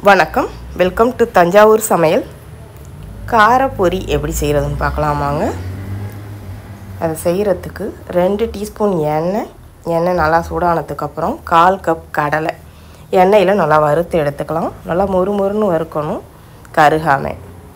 வணக்கம் welcome to Thanjavur சமையல் காரப்பொரி எப்படி செய்கிறதுன்னு பார்க்கலாமாங்க அதை செய்கிறதுக்கு ரெண்டு டீஸ்பூன் எண்ணெய் எண்ணெய் நல்லா சூடானதுக்கப்புறம் கால் கப் கடலை எண்ணெயில் நல்லா வறுத்து எடுத்துக்கலாம் நல்லா மொறு மொறுன்னு வறுக்கணும் கருகாமை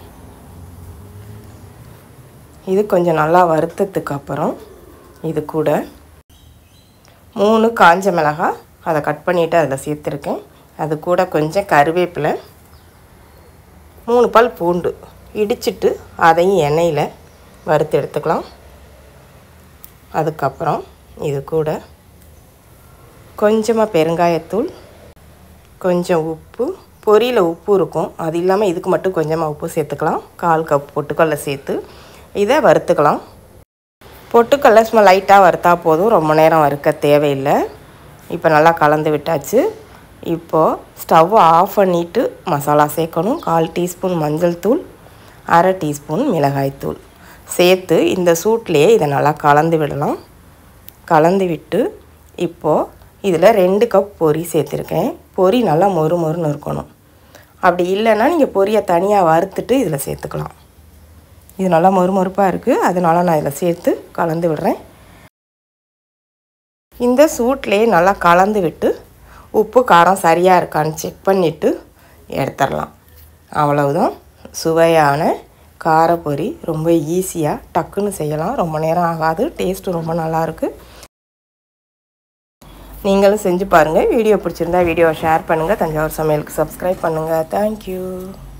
இது கொஞ்சம் நல்லா வறுத்ததுக்கப்புறம் இது கூட மூணு காஞ்ச மிளகாய் அதை கட் பண்ணிவிட்டு அதில் சேர்த்துருக்கேன் அது கூட கொஞ்சம் கருவேப்பிலை மூணு பல் பூண்டு இடிச்சிட்டு அதையும் எண்ணெயில் வறுத்து எடுத்துக்கலாம் அதுக்கப்புறம் இது கூட கொஞ்சமாக பெருங்காயத்தூள் கொஞ்சம் உப்பு பொரியில் உப்பு இருக்கும் அது இல்லாமல் இதுக்கு மட்டும் கொஞ்சமாக உப்பு சேர்த்துக்கலாம் கால் கப் பொட்டுக்கடலை சேர்த்து இதை வறுத்துக்கலாம் பொட்டுக்கடலை சும்மா லைட்டாக வறுத்தா போதும் ரொம்ப நேரம் வறுக்க தேவையில்லை இப்போ நல்லா கலந்து விட்டாச்சு இப்போது ஸ்டவ் ஆஃப் பண்ணிவிட்டு மசாலா சேர்க்கணும் கால் டீஸ்பூன் மஞ்சள் தூள் அரை டீஸ்பூன் மிளகாய்த்தூள் சேர்த்து இந்த சூட்லேயே இதை நல்லா கலந்து விடலாம் கலந்து விட்டு இப்போது இதில் ரெண்டு கப் பொரி சேர்த்துருக்கேன் பொரி நல்லா மொறு மொறுன்னு இருக்கணும் அப்படி இல்லைன்னா நீங்கள் பொரியை தனியாக வறுத்துட்டு இதில் சேர்த்துக்கலாம் இது நல்லா மொறுமொறுப்பாக இருக்குது அதனால நான் இதில் சேர்த்து கலந்து விடுறேன் இந்த சூட்லேயே நல்லா கலந்து விட்டு உப்பு காரம் சரியாக இருக்கான்னு செக் பண்ணிவிட்டு எடுத்துடலாம் அவ்வளவுதான் சுவையான காரப்பொரி ரொம்ப ஈஸியாக டக்குன்னு செய்யலாம் ரொம்ப நேரம் ஆகாது டேஸ்ட்டு ரொம்ப நல்லாயிருக்கு நீங்களும் செஞ்சு பாருங்கள் வீடியோ பிடிச்சிருந்தா வீடியோவை ஷேர் பண்ணுங்கள் தஞ்சாவூர் சமையலுக்கு சப்ஸ்கிரைப் பண்ணுங்கள் தேங்க்யூ